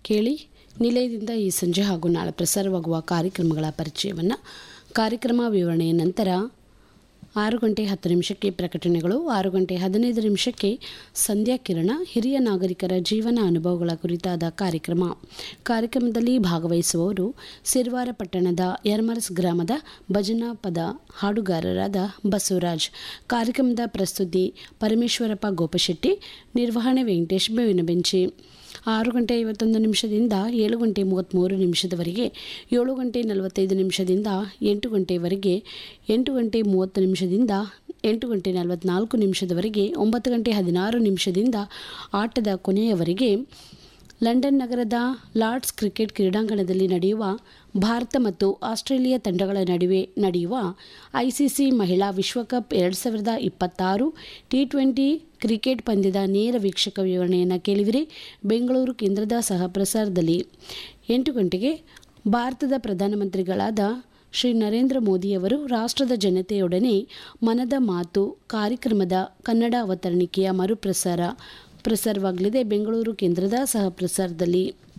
ಕೇಳಿ ನಿಲಯದಿಂದ ಈ ಸಂಜೆ ಹಾಗೂ ನಾಳೆ ಪ್ರಸಾರವಾಗುವ ಕಾರ್ಯಕ್ರಮಗಳ ಪರಿಚಯವನ್ನು ಕಾರ್ಯಕ್ರಮ ವಿವರಣೆಯ ನಂತರ ಆರು ಗಂಟೆ ಹತ್ತು ನಿಮಿಷಕ್ಕೆ ಪ್ರಕಟಣೆಗಳು ಆರು ಗಂಟೆ ಹದಿನೈದು ನಿಮಿಷಕ್ಕೆ ಸಂಧ್ಯಾ ಕಿರಣ ಹಿರಿಯ ನಾಗರಿಕರ ಜೀವನ ಅನುಭವಗಳ ಕುರಿತಾದ ಕಾರ್ಯಕ್ರಮ ಕಾರ್ಯಕ್ರಮದಲ್ಲಿ ಭಾಗವಹಿಸುವವರು ಸಿರ್ವಾರ ಪಟ್ಟಣದ ಯರ್ಮರಸ್ ಗ್ರಾಮದ ಭಜನಾ ಪದ ಹಾಡುಗಾರರಾದ ಬಸವರಾಜ್ ಕಾರ್ಯಕ್ರಮದ ಪ್ರಸ್ತುತಿ ಪರಮೇಶ್ವರಪ್ಪ ಗೋಪಶೆಟ್ಟಿ ನಿರ್ವಹಣೆ ವೆಂಕಟೇಶ್ ಬೇವಿನ ಬೆಂಚಿ ಆರು ಗಂಟೆ ಐವತ್ತೊಂದು ನಿಮಿಷದಿಂದ ಏಳು ಗಂಟೆ ಮೂವತ್ತ್ಮೂರು ನಿಮಿಷದವರೆಗೆ ಏಳು ಗಂಟೆ ನಲವತ್ತೈದು ನಿಮಿಷದಿಂದ ಎಂಟು ಗಂಟೆವರೆಗೆ ಎಂಟು ಗಂಟೆ ಮೂವತ್ತು ನಿಮಿಷದಿಂದ ಎಂಟು ಗಂಟೆ ನಲವತ್ತ್ನಾಲ್ಕು ನಿಮಿಷದವರೆಗೆ ಒಂಬತ್ತು ಗಂಟೆ ಹದಿನಾರು ನಿಮಿಷದಿಂದ ಆಟದ ಕೊನೆಯವರೆಗೆ ಲಂಡನ್ ನಗರದ ಲಾರ್ಡ್ಸ್ ಕ್ರಿಕೆಟ್ ಕ್ರೀಡಾಂಗಣದಲ್ಲಿ ನಡೆಯುವ ಭಾರತ ಮತ್ತು ಆಸ್ಟ್ರೇಲಿಯಾ ತಂಡಗಳ ನಡುವೆ ನಡೆಯುವ ಐಸಿಸಿ ಮಹಿಳಾ ವಿಶ್ವಕಪ್ ಎರಡು ಸಾವಿರದ ಇಪ್ಪತ್ತಾರು ಟಿ ಟ್ವೆಂಟಿ ಕ್ರಿಕೆಟ್ ಪಂದ್ಯದ ನೇರ ವೀಕ್ಷಕ ವಿವರಣೆಯನ್ನು ಕೇಳಿವಿರಿ ಬೆಂಗಳೂರು ಕೇಂದ್ರದ ಸಹ ಪ್ರಸಾರದಲ್ಲಿ ಎಂಟು ಗಂಟೆಗೆ ಭಾರತದ ಪ್ರಧಾನಮಂತ್ರಿಗಳಾದ ಶ್ರೀ ನರೇಂದ್ರ ಮೋದಿಯವರು ರಾಷ್ಟ್ರದ ಜನತೆಯೊಡನೆ ಮನದ ಮಾತು ಕಾರ್ಯಕ್ರಮದ ಕನ್ನಡ ಅವತರಣಿಕೆಯ ಮರುಪ್ರಸಾರ ಪ್ರಸಾರವಾಗಲಿದೆ ಬೆಂಗಳೂರು ಕೇಂದ್ರದ ಸಹ ಪ್ರಸಾರದಲ್ಲಿ